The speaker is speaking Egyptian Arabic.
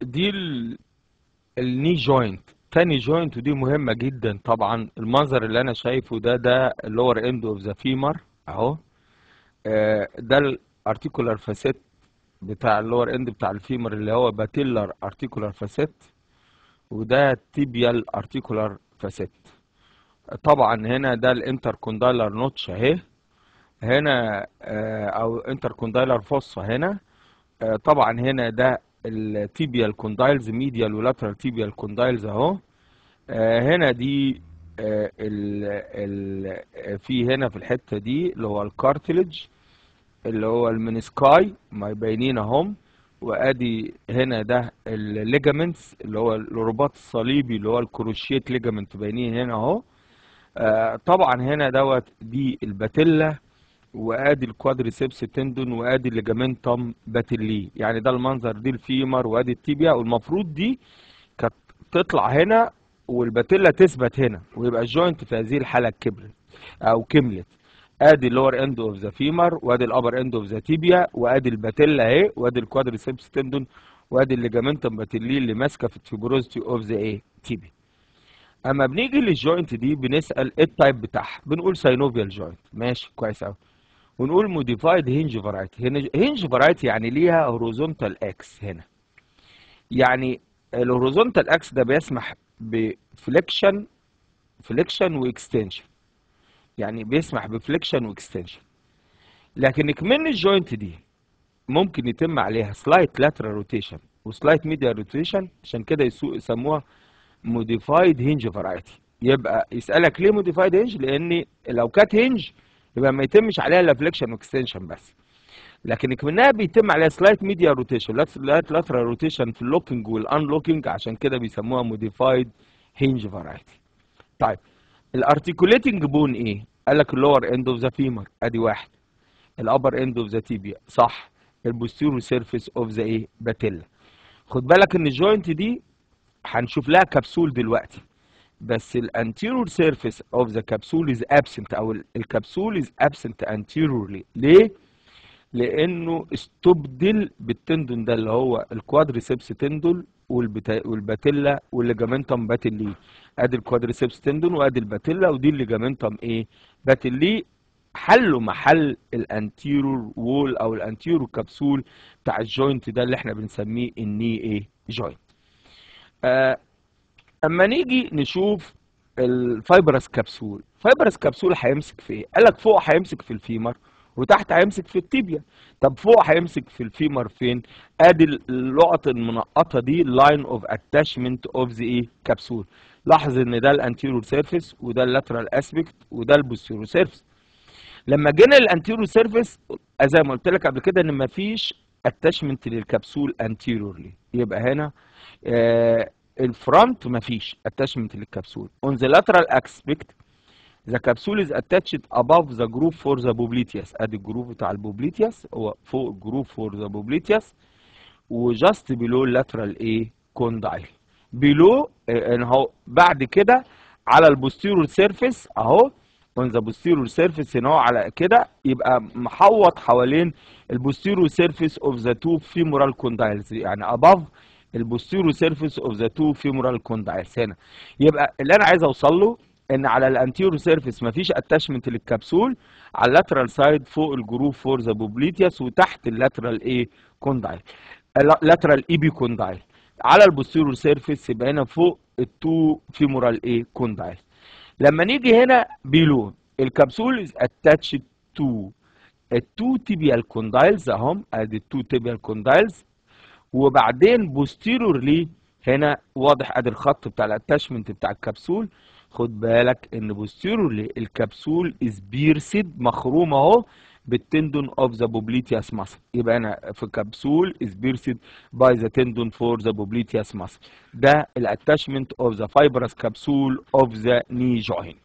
دي ال- الني جوينت تاني جوينت ودي مهمة جدا طبعا المنظر اللي انا شايفه ده ده اللور اند اوف ذا فيمر اهو آه، ده الارتيكولار فاسيت بتاع اللور اند بتاع الفيمر اللي هو باتيلر ارتيكولار فاسيت وده تيبيال ارتيكولار فاسيت طبعا هنا ده الانتر كوندايلر نوتش اهي هنا آه، او انتر كوندايلر فوسا هنا آه، طبعا هنا ده التيبيال كوندايلز ميديال ولاترال تيبيال كوندايلز اهو آه، هنا دي آه، ال ال آه، في هنا في الحته دي اللي هو الكارتلج اللي هو المنسكاي ما باينين اهم وادي هنا ده الليجامنتس اللي هو الرباط الصليبي اللي هو الكروشيت ليجامنت باينين هنا اهو آه، طبعا هنا دوت دي الباتيلا وادي الكوادريسيبس تندون وادي الليجامنتم باتيلي يعني ده المنظر دي الفيمر وادي التيبيا والمفروض دي كانت تطلع هنا والباتيلا تثبت هنا ويبقى الجوينت في هذه الحاله كبرت او كملت ادي اللور اند اوف ذا فيمر وادي الابر اند اوف ذا تيبيا وادي الباتيلا اهي وادي الكوادريسيبس تندون وادي الليجامنتم باتيلي اللي ماسكه في التيوبروزيتي اوف ذا ايه تيبيا اما بنيجي للجوينت دي بنسال ايه التايب بتاعها بنقول ساينوفيال جوينت ماشي كويس قوي ونقول موديفايد هينج فرايتي هنا هينج فرايتي يعني ليها هوريزونتال اكس هنا يعني الهوريزونتال اكس ده بيسمح بفليكشن فليكشن واكستنشن يعني بيسمح بفليكشن واكستنشن لكن كمان الجوينت دي ممكن يتم عليها سلايت لاترال روتيشن وسلايت ميديال روتيشن عشان كده يسو- يسموها موديفايد هينج فرايتي يبقى يسالك ليه موديفايد هينج لان لو كانت هينج يبقى ما يتمش عليها لا فليكشن واكستنشن بس لكن كمنها بيتم عليها سلايت ميديا روتيشن سلايت لاترال روتيشن في اللوكينج والانلوكينج عشان كده بيسموها موديفايد هينج فرايتي طيب الارتيكوليتنج بون ايه قال لك اللور اند اوف ذا فيمر ادي واحد الابر اند اوف ذا تيبيا صح البوستيرو سيرفيس اوف ذا ايه باتيلا خد بالك ان الجوينت دي هنشوف لها كبسول دلوقتي بس الانتيرور سيرفيس اوف ذا كبسول از ابسنت او ال- الكبسول از ابسنت انتيرورلي ليه لانه استبدل بالتندون ده اللي هو الكوادريسيبس تندون والبتا... والباتيلا والليجامنتم باتيلي ادي الكوادريسيبس تندون وادي الباتيلا ودي الليجامنتم ايه باتيلي حلوا محل الانتيرور وول او الانتيرور كبسول بتاع الجوينت ده اللي احنا بنسميه الني ايه جوينت آه اما نيجي نشوف الفايبرس كبسول فايبرس كبسول هيمسك في ايه قال لك فوق هيمسك في الفيمر وتحت هيمسك في التيبيا طب فوق هيمسك في الفيمر فين ادي اللقط المنقطه دي لاين اوف اتاشمنت اوف ذا ايه كبسول لاحظ ان ده الانتيرور سيرفيس وده اللاترال اسبكت وده البوستيرور سيرفيس لما جينا للانتيرور سيرفيس زي ما قلت لك قبل كده ان مفيش اتاشمنت للكبسول انتيرورلي يبقى هنا آه الفرونت مفيش اتاشمنت للكبسول on the lateral aspect the capsule is attached above the groove for the popliteus ادي الجروف بتاع البوبليتياس هو فوق الجروف for the popliteus وجاست بيلو lateral ايه كوندايل بيلو اهو بعد كده على البوستيرور سيرفيس اهو on the posterior surface هنا هو على كده يبقى محوط حوالين البوستيرور سيرفيس اوف ذا تو femoral condyles يعني above البوستيرو سيرفيس اوف ذا تو فيمورال كوندايلز هنا يبقى اللي انا عايز اوصل له ان على الانتيرو سيرفيس مفيش اتاشمنت للكبسول على اللاترال سايد فوق الجروف فور ذا بوبليتياس وتحت اللاترال ايه كوندايل اللاترال ايبي كوندايل على البوستيرو سيرفيس يبقى هنا فوق التو فيمورال ايه كوندايل لما نيجي هنا بيلو الكبسول از اتاتشد تو التو تيبيال كوندايلز اهم ادي التو تيبيال كوندايلز وبعدين بوستيرورلي هنا واضح ادي الخط بتاع الاتاشمنت بتاع الكبسول خد بالك ان بوستيرورلي الكبسول از بيرسد مخروم اهو بالتندون اوف ذا بوبليتياس ماسل يبقى انا في كبسول از بيرسد باي ذا تندون فور ذا بوبليتياس ماسل ده الاتاشمنت اوف ذا فايبرس كبسول اوف ذا ني جوينت